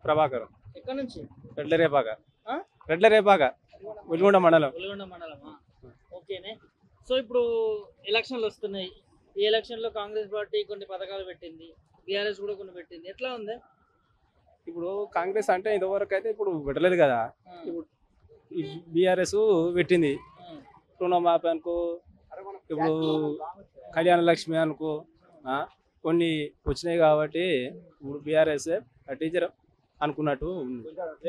ప్రభాకర్ ఎక్కడ నుంచి రెడ్ల రేపాక ఆ? రెడ్ల రేపాక వెలుగొండ మండలం వెలుగొండ మండలమా ఓకేనే సో ఇప్పుడు ఎలక్షన్లు వస్తున్నాయి ఈ ఎలక్షన్ లో కాంగ్రెస్ పార్టీ కొన్ని పథకాలు పెట్టింది బీఆర్ఎస్ కూడా కొన్ని పెట్టింది ఎట్లా ఉంది ఇప్పుడు కాంగ్రెస్ అంటే ఇంతవరకు అయితే ఇప్పుడు పెట్టలేదు కదా ఆ, ఇప్పుడు ఈ బీఆర్ఎస్ పెట్టింది ఆ, రుణమాఫీ అనుకో ఇప్పుడు కళ్యాణ లక్ష్మి అనుకో ఆ, కొన్ని వచ్చినాయి కాబట్టి ఇప్పుడు బీఆర్ఎస్ టీచర్ అనుకున్నట్టు ఉంది.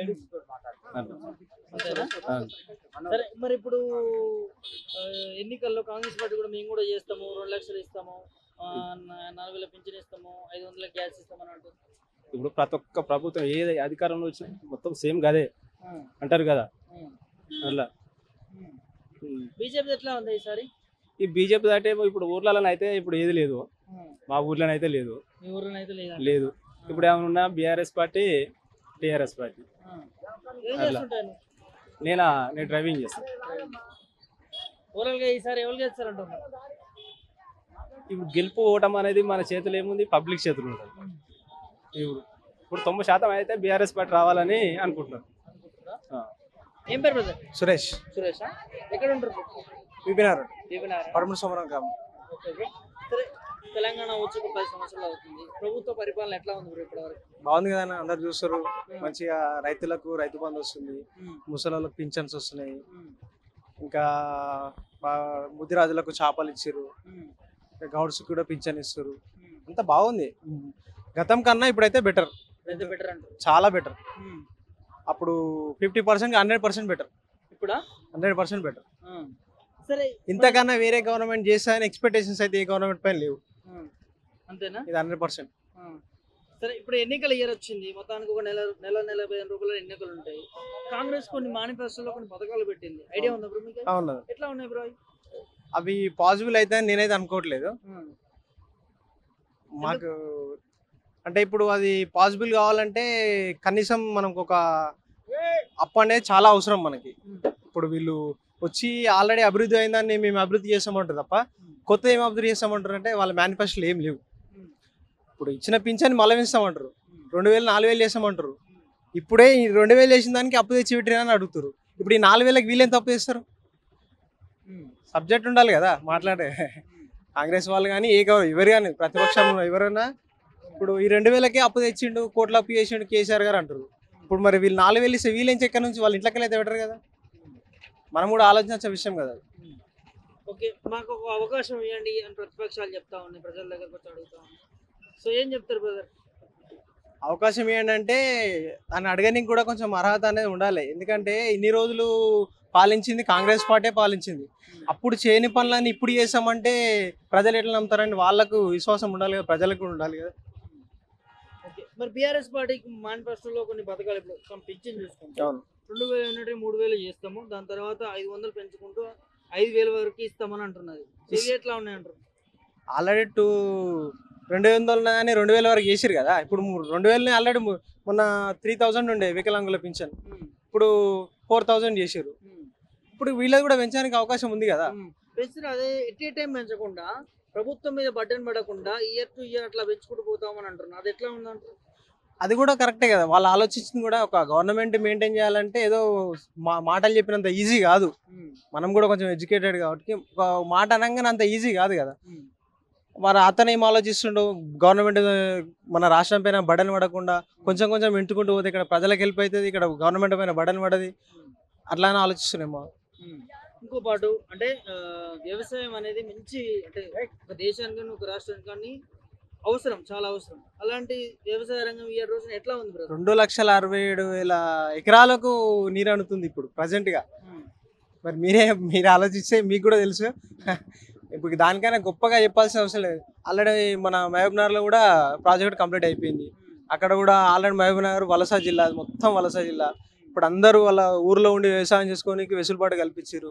అంతేనా ఆ. సరే మరి ఇప్పుడు ఆ, ఎన్నికల్లో కాంగ్రెస్ పార్టీ కూడా మేము కూడా చేస్తాము రెండు లక్షలు ఇస్తాము ఆ, నా- నాలుగు వేల పింఛన్ ఇస్తాము ఐదు వందల గ్యాస్ ఇస్తామని అంటుంది ఇప్పుడు ప్రతి ఒక్క ప్రభుత్వం ఏది అధికారంలో వచ్చినా మొత్తం సేమ్ గదే ఆ, అంటారు కదా ఆ, అట్లా ఉమ్. ఉమ్. బీజేపీ ఎట్లా ఉంది ఈసారి ఈ బీజేపీ అంటే ఇప్పుడు ఊర్లలో అయితే ఇప్పుడు ఏది లేదు ఆ, మా ఊర్లో అయితే లేదు మీ ఊరిలో అయితే లేదా లేదు ఇప్పుడు ఏమన్నా బీఆర్ఎస్ పార్టీ టీఆర్ఎస్ పార్టీ ఆ. ఏం అట్లా. చేస్తుంటాను నేనా నేను డ్రైవింగ్ చేస్తాను ఓవరాల్ గా ఈసారి ఎవరు చేస్తారంటున్నారు ఇప్పుడు గెలుపు ఓటం అనేది మన చేతిలో ఏముంది పబ్లిక్ చేతులు ఉంటుంది ఇప్పుడు ఇప్పుడు తొంభై శాతం అయితే బీఆర్ఎస్ పార్టీ రావాలని అనుకుంటున్నారు అనుకుంటున్నారా? ఆ. ఏం పేరు బ్రదర్ సురేష్ సురేష్ ఎక్కడ ఉంటారు విపినారు దీపినారా? పడమూడు సమరం కాము ఓకే ఓకే. సరే తెలంగాణ వచ్చి ఒక పది సంవత్సరాలు అవుతుంది ప్రభుత్వ పరిపాలన ఎట్లా ఉంది బ్రో ఇప్పటివరకు బాగుంది కదా అన్న? అందరు చూస్తారు మంచిగా రైతులకు రైతు బంధు వస్తుంది ఉమ్, ముసలోళ్ళకి పింఛన్స్ వస్తున్నాయి ఉమ్, ఇంకా బా- ముదిరాజులకు చేపలు ఇచ్చారు ఉమ్, గౌడ్స్ కూడా పింఛన్ ఇస్తారు ఉమ్. అంతా బాగుంది గతం కన్నా ఇప్పుడైతే బెటర్ అయితే బెటర్ అంటారు చాలా బెటర్ ఉమ్. అప్పుడు fifty percent hundred percent better ఇప్పుడా హండ్రెడ్ పర్సెంట్ బెటర్ ఆ. సరే ఇంతకన్నా వేరే గవర్నమెంట్ చేస్తా అని ఎక్స్పెక్టేషన్స్ అయితే ఏ గవర్నమెంట్ పైన లేవు ఆ. అంతేనా ఇది హండ్రెడ్ పర్సెంట్ ఆ. సరే ఇప్పుడు ఎన్నికల ఇయర్ వచ్చింది మొత్తానికి ఒక నెల నెల నలభై ఐదు రూపాయల ఎన్నికలు ఉంటాయి కాంగ్రెస్ కొన్ని మేనిఫెస్టోలో కొన్ని పథకాలు పెట్టింది ఐడియా ఉందా బ్రో మీకు అవును ఎట్లా ఉన్నాయి బ్రో అవి? అవి పాసిబుల్ అయితే అని నేనైతే అనుకోవట్లేదు ఆ. మాకు అంటే ఇప్పుడు అది పాసిబుల్ కావాలంటే కనీసం మనకు ఒక అప్పు అనేది చాలా అవసరం మనకి ఇప్పుడు వీళ్ళు వచ్చి ఆల్రెడీ అభివృద్ధి అయిందని మేము అభివృద్ధి చేస్తామంటారు తప్ప కొత్త ఏం అభివృద్ధి చేస్తామంటారు అంటే వాళ్ళ మేనిఫెస్టోలు ఏం లేవు ఉమ్. ఇప్పుడు ఇచ్చిన పింఛన్ మళ్ళీ ఇస్తామంటారు రెండు వేలు నాలుగు వేలు చేస్తామంటారు ఇప్పుడే ఈ రెండు వేలు చేసిన దానికి అప్పు తెచ్చి పెట్టినా అని అడుగుతారు ఇప్పుడు ఈ నాలుగు వేలకు వీళ్ళు ఎంత అప్పు చేస్తారు ఉమ్. సబ్జెక్ట్ ఉండాలి కదా మాట్లాడే కాంగ్రెస్ వాళ్ళు కానీ ఏ గవ- ఎవరు కానీ ప్రతిపక్షం ఎవరైనా ఇప్పుడు ఈ రెండు వేలకే అప్పు తెచ్చిండు కోట్ల అప్పు చేసిండు కేసీఆర్ గారు అంటారు ఇప్పుడు మరి వీళ్ళు నాలుగు వేలు ఇస్తే వీళ్ళు ఎక్కడి నుంచి వాళ్ళ ఇంట్లోకి అయితే పెట్టరు కదా మనం కూడా ఆలోచించే విషయం కదా అది. ఓకే మాకు ఒక అవకాశం ఇవ్వండి అని ప్రతిపక్షాలు చెప్తా ఉన్నాయి ప్రజల దగ్గరకు వచ్చి అడుగుతా ఉన్నాయి సో ఏం చెప్తారు బ్రదర్ అవకాశం ఏంటంటే దాన్ని అడగడానికి కూడా కొంచెం అర్హత అనేది ఉండాలి ఎందుకంటే ఇన్ని రోజులు పాలించింది కాంగ్రెస్ పార్టీ పాలించింది అప్పుడు చేయని పనులని ఇప్పుడు చేసామంటే ప్రజలు ఎట్లా నమ్ముతారండి వాళ్ళకు విశ్వాసం ఉండాలి కదా ప్రజలకు కూడా ఉండాలి కదా ఓకే మరి బీఆర్ఎస్ పార్టీకి మేనిఫెస్టోలో కొన్ని పథకాలు ఇప్పుడు some పింఛన్ చూసుకుంటాం అవును రెండు వేలు ఉన్నట్టు మూడు వేలు చేస్తాము దాని తర్వాత ఐదు వందలు పెంచుకుంటూ ఐదు వేల వరకు ఇస్తామని అంటున్నది సో ఇవి ఎట్లా ఉన్నాయి అంటారు ఆల్రెడీ టూ రెండు వందలు కానీ రెండు వేల వరకు చేసిరు కదా ఇప్పుడు ము- రెండు వేలని ఆల్రెడీ మొన్న త్రీ థౌజండ్ ఉండే వికలాంగుల పింఛన్ ఉమ్, ఇప్పుడు ఫోర్ థౌజండ్ చేసిరు ఉమ్, ఇప్పుడు వీళ్ళది కూడా పెంచడానికి అవకాశం ఉంది కదా ఉమ్. పెంచిన అదే ఎట్ ఏ టైం పెంచకుండా ప్రభుత్వం మీద బటన్ పడకుండా ఇయర్ టు ఇయర్ అట్లా పెంచుకుంటూ పోతామని అంటున్నారు అది ఎట్లా ఉందంటారు అది కూడా కరెక్టే కదా వాళ్ళు ఆలోచించింది కూడా ఒక గవర్నమెంట్ మెయింటైన్ చేయాలంటే ఏదో మా మాటలు చెప్పినంత ఈజీ కాదు ఉమ్, మనం కూడా కొంచెం ఎడ్యుకేటెడ్ కాబట్టి ఒక మాట అనగానే అంత ఈజీ కాదు కదా ఉమ్, మరి అతను ఏం ఆలోచిస్తుండు గవర్నమెంట్ మన రాష్ట్రం పైన బడన్ పడకుండా కొంచెం కొంచెం వింటుకుంటూ పోతే ఇక్కడ ప్రజలకు హెల్ప్ అవుతుంది ఇక్కడ గవర్నమెంట్ పైన బడన్ పడది అట్లా అని ఆలోచిస్తున్నామో ఉమ్. ఇంకో పాటు అంటే ఆ, వ్యవసాయం అనేది మంచి అంటే ఒక దేశానికి కానీ ఒక రాష్ట్రానికి కానీ అవసరం చాలా అవసరం అలాంటి వ్యవసాయ రంగం ఈ రోజున ఎట్లా ఉంది బ్రదర్ రెండు లక్షల అరవై ఏడు వేల ఎకరాలకు నీరు అనుతుంది ఇప్పుడు ప్రజెంట్ గా మరి మీరే మీరు ఆలోచిస్తే మీకు కూడా తెలుసు ఇప్పుడు దానికైనా గొప్పగా చెప్పాల్సిన అవసరం లేదు ఆల్రెడీ మన మహబూబ్ నగర్లో కూడా ప్రాజెక్ట్ కంప్లీట్ అయిపోయింది అక్కడ కూడా ఆల్రెడీ మహబూబ్ నగర్ వలస జిల్లా అది మొత్తం వలస జిల్లా ఇప్పుడు అందరూ వాళ్ళ ఊర్లో ఉండి వ్యవసాయం చేసుకోనికి వెసులుబాటు కల్పించారు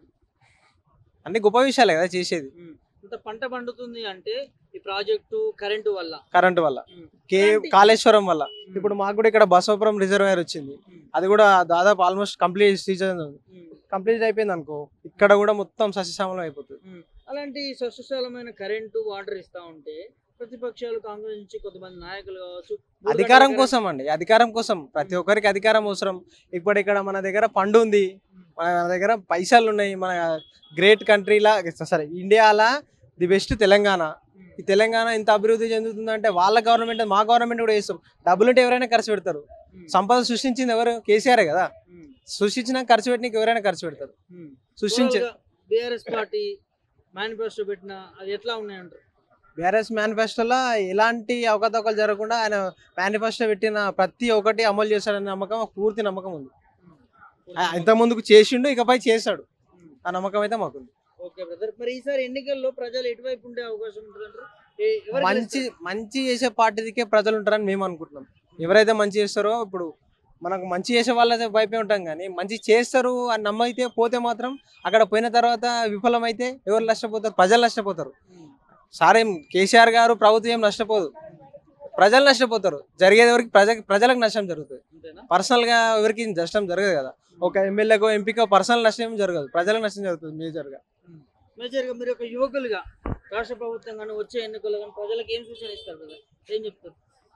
అన్ని గొప్ప విషయాలే కదా చేసేది ఇంత పంట పండుతుంది అంటే ఈ ప్రాజెక్టు కరెంటు వల్ల కరెంట్ వల్ల ఉమ్. కే ఇలాంటి- కాళేశ్వరం వల్ల ఉమ్. ఇప్పుడు మాకు కూడా ఇక్కడ బసవపురం రిజర్వాయర్ వచ్చింది ఉమ్. అది కూడా దాదాపు ఆల్మోస్ట్ కంప్లీట్ సీజన్ ఉమ్. కంప్లీట్ అయిపోయింది అనుకో ఇక్కడ కూడా మొత్తం సస్యశ్యామలం అయిపోతుంది అలాంటి సస్యశాలమైన కరెంటు వాటర్ ఇస్తా ఉంటే ప్రతిపక్షాలు కాంగ్రెస్ నుంచి కొంతమంది నాయకులు కావచ్చు అధికారం కోసం అండి అధికారం కోసం ప్రతి ఒక్కరికి అధికారం అవసరం ఇప్పుడు ఇక్కడ మన దగ్గర ఫండ్ ఉంది మన దగ్గర పైసలు ఉన్నాయి మన గ్రేట్ కంట్రీలా సరే ఇండియాలా ది బెస్ట్ తెలంగాణ ఈ తెలంగాణ ఇంత అభివృద్ధి చెందుతుందంటే వాళ్ళ గవర్నమెంట్ మా గవర్నమెంట్ కూడా చేస్తాం డబ్బులు ఉంటే ఎవరైనా ఖర్చు పెడతారు సంపద సృష్టించింది ఎవరు కేసీఆర్ కదా సృష్టించిన ఖర్చు పెట్టినకి ఎవరైనా ఖర్చు పెడతారు సృష్టించే బీఆర్ఎస్ పార్టీ మేనిఫెస్టో పెట్టిన అది ఎట్లా ఉన్నాయంటారు బీఆర్ఎస్ మేనిఫెస్టోలో ఎలాంటి అవకతవకలు జరగకుండా ఆయన మేనిఫెస్టో పెట్టిన ప్రతి ఒక్కటి అమలు చేస్తాడనే నమ్మకం మాకు పూర్తి నమ్మకం ఉంది ఆ- ఇంత ముందుకు చేసిండు ఇకపై చేస్తాడు ఆ నమ్మకం అయితే మాకుంది ఓకే బ్రదర్ మరి ఈసారి ఎన్నికల్లో ప్రజలు ఎటువైపు ఉండే అవకాశం ఉంటుందంటారు ఏ- ఎవరు మంచి గెలుస్తారు? మంచి చేసే పార్టీకే ప్రజలు ఉంటారని మేము అనుకుంటున్నాం ఎవరైతే మంచి చేస్తారో ఇప్పుడు మనకు మంచి చేసే వాళ్ళ వైపే ఉంటాం కానీ మంచి చేస్తారు అని నమ్మైతే పోతే మాత్రం అక్కడ పోయిన తర్వాత విఫలమైతే ఎవరు నష్టపోతారు ప్రజలు నష్టపోతారు ఉమ్. సారేం కేసీఆర్ గారు ప్రభుత్వం ఏం నష్టపోదు ప్రజలు నష్టపోతారు జరిగేది ఎవరికి ప్రజ ప్రజలకు నష్టం జరుగుతుంది అంతేనా పర్సనల్ గా ఎవరికి నష్టం జరగదు కదా ఒక ఎమ్మెల్యేకో ఎంపీకో పర్సనల్ నష్టం ఏం జరగదు ప్రజలకు నష్టం జరుగుతుంది మేజర్ గా మేజర్ గా మీరు ఒక యువకులుగా రాష్ట్ర ప్రభుత్వం కానీ వచ్చే ఎన్నికల్లో కానీ ప్రజలకు ఏం సూచన ఇస్తారు బ్రదర్ ఏం చెప్తారు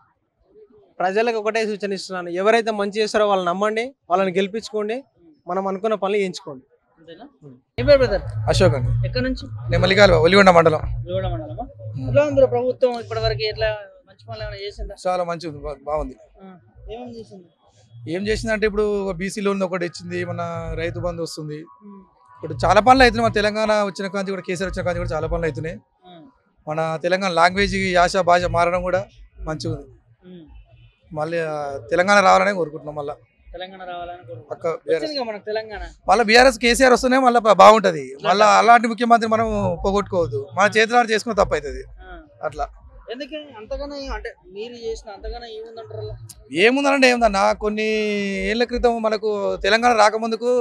ప్రజలకు ఒకటే సూచన ఇస్తున్నాను ఎవరైతే మంచి చేస్తారో వాళ్ళని నమ్మండి వాళ్ళని గెలిపించుకోండి మనం అనుకున్న పనులు చేయించుకోండి అంతేనా ఉమ్. ఏం పేరు బ్రదర్ అశోక్ అండి ఎక్కడ నుంచి నేను మల్లికాలు ఒలిగొండ మండలం విజయవాడ మండలమా ఎట్లా ఉంది బ్రో ప్రభుత్వం ఇప్పటి వరకు ఎట్లా మంచి పనులు ఏమైనా చేసిందా చాలా మంచి ఉంది, బా- బాగుంది ఆ, ఏమేమి చేసింది ఏం చేసిందంటే ఇప్పుడు బీసీ లోన్ ఒకటి ఇచ్చింది మన రైతు బంధు వస్తుంది ఉమ్, ఇప్పుడు చాలా పనులు అవుతున్నాయి మన తెలంగాణ వచ్చిన కాంతి కూడా కేసీఆర్ వచ్చిన కాంతి కూడా చాలా పనులు అవుతున్నాయి ఆ, మన తెలంగాణ లాంగ్వేజ్ యాస భాష మారడం కూడా మంచిగా ఉంది ఉమ్. మళ్ళీ ఆ, తెలంగాణ రావాలని కోరుకుంటున్నాం మళ్ళీ తెలంగాణ రావాలని కోరుకుంటున్నాం. పక్క బీఆర్ఎస్ వచ్చిందిగా మనకు తెలంగాణ మళ్ళీ బీఆర్ఎస్ కేసీఆర్ వస్తేనే మళ్ళీ బాగుంటది మళ్ళీ అలాంటి ముఖ్యమంత్రి మనం పోగొట్టుకోవద్దు మన చేతులాట చేసుకుని తప్పు అవుతుంది ఆ. అట్లా ఎందుకే అంతగానో ఏం- అంటే మీరు చేసిన అంతగానో ఏముందంటారు అలా? ఏముందనంటే ఏముందన్న కొన్ని ఏళ్ళ క్రితం మనకు తెలంగాణ రాకముందుకు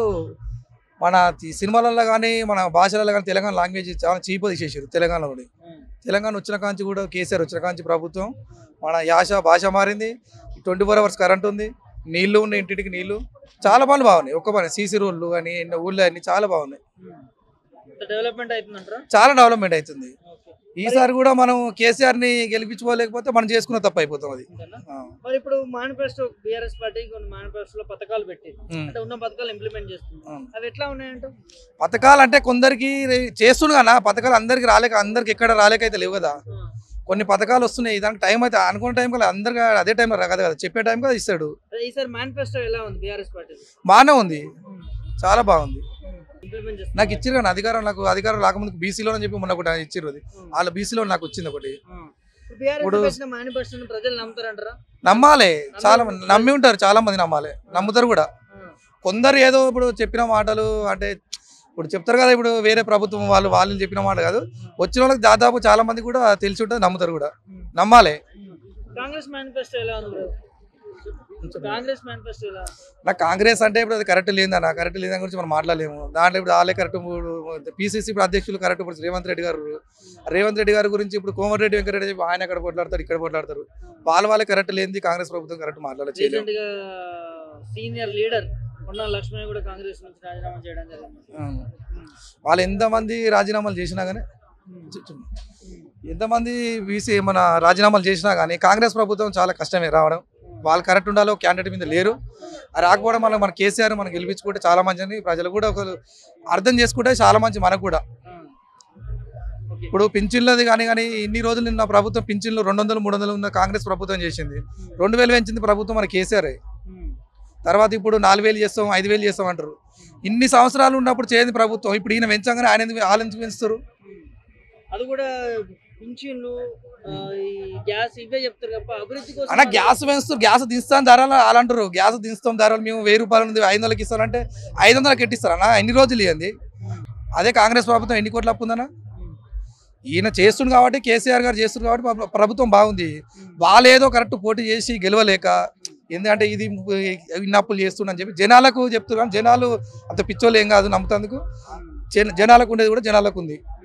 మన తి- సినిమాలలో కానీ మన భాషలలో కానీ తెలంగాణ లాంగ్వేజ్ చాలా చీప్ తీసేసారు తెలంగాణలోని ఉమ్, తెలంగాణ వచ్చిన కాంచి కూడా కేసీఆర్ వచ్చిన కాంచి ప్రభుత్వం మన యాస భాష మారింది ట్వంటీ ఫోర్ అవర్స్ కరెంట్ ఉంది నీళ్లు ఉన్నాయి ఇంటింటికి నీళ్లు చాలా పనులు బాగున్నాయి ఒక్క పని సీసీ రోడ్లు కానీ ఊళ్ళో అన్ని చాలా బాగున్నాయి ఉమ్. ఇంత డెవలప్మెంట్ అవుతుందంటారా చాలా డెవలప్మెంట్ అవుతుంది ఓకే ఈసారి కూడా మనం కేసీఆర్ ని గెలిపించుకోలేకపోతే మనం చేసుకున్న తప్పు అయిపోతాం అది అంతేనా ఆ. మరి ఇప్పుడు మేనిఫెస్టో బీఆర్ఎస్ పార్టీ కొన్ని మేనిఫెస్టోలో పథకాలు పెట్టి ఉమ్. అంటే ఉన్న పథకాలు ఇంప్లిమెంట్ చేస్తుంది ఉమ్. అవి ఎట్లా ఉన్నాయంట పథకాలు అంటే కొందరికి చేస్తుండు కదా పథకాలు అందరికి రాలేక అందరికి ఎక్కడ రాలేక అయితే లేవు కదా కొన్ని పథకాలు వస్తున్నాయి దానికి టైం అయితే అనుకున్న టైం కదా అందరికి అదే టైంలో రాదు కదా చెప్పే టైం కదా ఇస్తాడు అదే ఈసారి మేనిఫెస్టో ఎలా ఉంది బీఆర్ఎస్ పార్టీ బాగానే ఉంది చాలా బాగుంది ఇంప్లిమెంట్ చేస్తుంది నాకు ఇచ్చిర్రు కానీ అధికారం నాకు అధికారం రాకముందు బీసీలో అని చెప్పి మొన్న ఒకటి ఇచ్చిర్రు అది వాళ్ళ బీసీలో నాకు వచ్చింది ఒకటి బీఆర్ఎస్ ఇప్పుడు- పెట్టిన మేనిఫెస్టోని ప్రజలు నమ్ముతారంటారా నమ్మాలి చాలా మంది నమ్మి ఉంటారు చాలా మంది నమ్మాలి నమ్ముతారు కూడా కొందరు ఏదో ఇప్పుడు చెప్పిన మాటలు అంటే ఇప్పుడు చెప్తారు కదా ఇప్పుడు వేరే ప్రభుత్వం వాళ్ళు వాళ్ళు చెప్పిన మాట కాదు వచ్చిన వాళ్ళకి దాదాపు చాలా మంది కూడా తెలిసి ఉంటుంది నమ్ముతారు కూడా నమ్మాలి కాంగ్రెస్ మేనిఫెస్టో ఎలా ఉంది బ్రో కాంగ్రెస్ మేనిఫెస్టో ఎలా ఉంది? నాకు కాంగ్రెస్ అంటే ఇప్పుడు అది కరెక్ట్ లేదన్న కరెక్ట్ లేదని గురించి మనం మాట్లాడలేము దాంట్లో ఇప్పుడు వాళ్ళే కరెక్ట్ పీసీసీ ఇప్పుడు అధ్యక్షులు కరెక్ట్ ఇప్పుడు రేవంత్ రెడ్డి గారు రేవంత్ రెడ్డి గారి గురించి ఇప్పుడు కోమటిరెడ్డి వెంకటరెడ్డి చెప్పి ఆయన ఎక్కడ పోట్లాడతారు ఇక్కడ పోట్లాడతారు వాళ్ళ వాళ్ళే కరెక్ట్ లేనిది కాంగ్రెస్ ప్రభుత్వం కరెక్ట్ మాట్లాడలేదు చేయలేము రీసెంట్ గా సీనియర్ లీడర్ ఉన్న లక్ష్మణ్ కూడా కాంగ్రెస్ నుంచి రాజీనామా చేయడం జరిగింది అవును. వాళ్ళు ఎంతమంది రాజీనామాలు చేసినా కానీ ఎంతమంది బీసీ మన రాజీనామాలు చేసినా కానీ కాంగ్రెస్ ప్రభుత్వం చాలా కష్టమే రావడం వాళ్ళు కరెక్ట్ ఉండాలో క్యాండిడేట్ మీద లేరు అది రాకపోవడం వల్ల మన కేసీఆర్ మనం గెలిపించుకుంటే చాలా మంచిని ప్రజలు కూడా ఒకరు అర్థం చేసుకుంటే చాలా మంచి మనకు కూడా ఓకే ఇప్పుడు పింఛన్లది కానీ కానీ ఇన్ని రోజులు నిన్న ప్రభుత్వం పింఛన్లు రెండు వందలు మూడు వందలు ఉన్న కాంగ్రెస్ ప్రభుత్వం చేసింది రెండు వేలు పెంచింది ప్రభుత్వం మన కేసీఆర్ తర్వాత ఇప్పుడు నాలుగు వేలు చేస్తాం ఐదు వేలు చేస్తాం అంటారు ఇన్ని సంవత్సరాలు ఉన్నప్పుడు చేయని ప్రభుత్వం ఇప్పుడు ఈయన పెంచగానే ఆయన ఎందుకు వాళ్ళు ఎందుకు పెంచుతారు అది కూడా పింఛన్లు ఆ, ఈ గ్యాస్ ఇవే చెప్తారు తప్ప అభివృద్ధి కోసం అన్న గ్యాస్ పెంచుతారు గ్యాస్ దిస్తాం ధరలు అలా అంటారు గ్యాస్ దిస్తాం ధరలు మేము వెయ్యి రూపాయలు ఉంది ఐదు వందలకి ఇస్తారంటే ఐదు వందలకి ఎట్టిస్తారు అన్న ఎన్ని రోజులు ఇవ్వండి అదే కాంగ్రెస్ ప్రభుత్వం ఎన్ని కోట్ల అప్పు ఉందన్న ఈయన చేస్తుంది కాబట్టి కేసీఆర్ గారు చేస్తుంది కాబట్టి ప్ర- ప్రభుత్వం బాగుంది వాళ్ళు ఏదో కరెక్ట్ పోటీ చేసి గెలవలేక ఎందుకంటే ఇది ఇన్ని అప్పులు చేస్తుండని చెప్పి జనాలకు చెప్తున్నారు కానీ జనాలు అంత పిచ్చోళ్ళు ఏం కాదు నమ్ముతందుకు జన- జనాలకు ఉండేది కూడా జనాలకు ఉంది